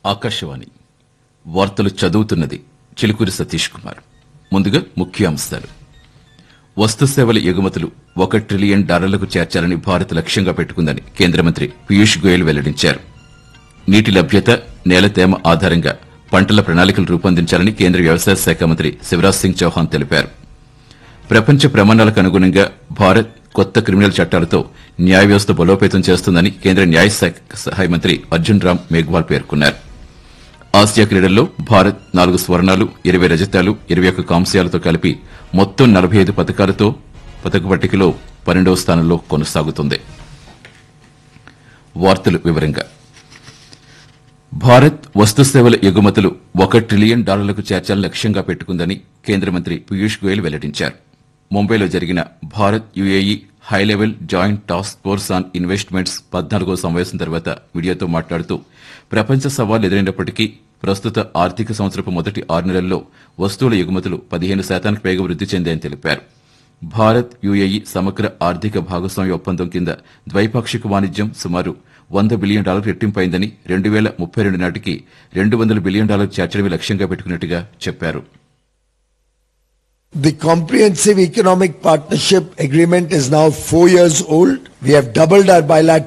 ఆకాశవాణి వార్తలు చదువుతున్నది చిలుకూరి సతీష్ కుమార్ ముందుగా ముఖ్యాంశాలు వస్తు సేవల ఎగుమతులు ఒక ట్రిలియన్ డాలర్లకు చేర్చాలని భారత్ లక్ష్యంగా పెట్టుకుందని కేంద్ర మంత్రి పీయూష్ గోయల్ వెల్లడించారు నీటి లభ్యత నేల తేమ ఆధారంగా పంటల ప్రణాళికలు రూపొందించాలని కేంద్ర వ్యవసాయ శాఖ మంత్రి శివరాజ్ సింగ్ చౌహాన్ తెలిపారు ప్రపంచ ప్రమాణాలకు అనుగుణంగా భారత్ కొత్త క్రిమినల్ చట్టాలతో న్యాయ వ్యవస్థ బలోపేతం చేస్తుందని కేంద్ర న్యాయ శాఖ సహాయ మంత్రి అర్జున్ రామ్ మేఘ్వాల్ పేర్కొన్నారు ఆసియా క్రీడల్లో భారత్ నాలుగు స్వర్ణాలు ఇరవై రజతాలు ఇరవై ఒక్క కాంస్యాలతో కలిపి మొత్తం నలభై ఐదు పథకాలతో పథక పట్టికలో పన్నెండవ స్థానంలో కొనసాగుతుంది వార్తలు వివరంగా భారత్ వస్తు సేవల ఎగుమతులు ఒక ట్రిలియన్ డాలర్లకు చేర్చాలని లక్ష్యంగా పెట్టుకుందని కేంద్ర మంత్రి పీయూష్ గోయల్ వెల్లడించారు ముంబైలో జరిగిన Bharat UAE high level joint task force on investments పద్నాలుగో సమావేశం తర్వాత మీడియాతో మాట్లాడుతూ ప్రపంచ సవాళ్లు ఎదురైనప్పటికీ ప్రస్తుత ఆర్థిక సంవత్సరపు మొదటి ఆరు నెలల్లో వస్తువుల ఎగుమతులు పదిహేను శాతానికి పైగా వృద్ధి చెందాయని తెలిపారు భారత్ యుఏఈ సమగ్ర ఆర్థిక భాగస్వామ్య ఒప్పందం కింద ద్వైపాక్షిక వాణిజ్యం సుమారు వంద బిలియన్ డాలర్ రెట్టింపైందని రెండు వేల ముప్పై రెండు నాటికి రెండు వందల బిలియన్ డాలర్ చేర్చడమే లక్ష్యంగా పెట్టుకున్నట్టుగా చెప్పారు The Comprehensive Economic Partnership Agreement is now four years old. We have doubled our bilateral